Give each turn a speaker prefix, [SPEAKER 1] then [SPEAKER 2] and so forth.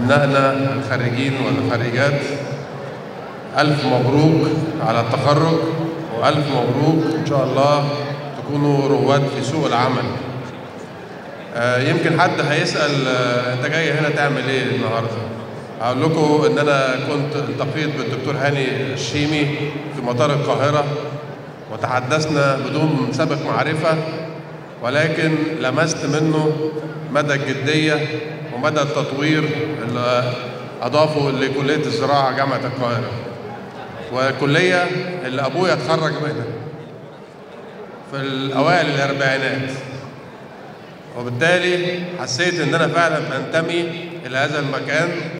[SPEAKER 1] أبنائنا الخريجين والخريجات ألف مبروك على التخرج وألف مبروك إن شاء الله تكونوا رواد في سوق العمل آه، يمكن حد هيسأل آه، أنت جاي هنا تعمل إيه النهاردة؟ هقول لكم إن أنا كنت التقيت بالدكتور هاني الشيمي في مطار القاهرة وتحدثنا بدون سابق معرفة ولكن لمست منه مدى الجدية ومدى التطوير اللي أضافه لكلية الزراعة جامعة القاهرة والكلية اللي أبويا اتخرج منها في الأوائل الأربعينات وبالتالي حسيت إن أنا فعلا بنتمي إلى هذا المكان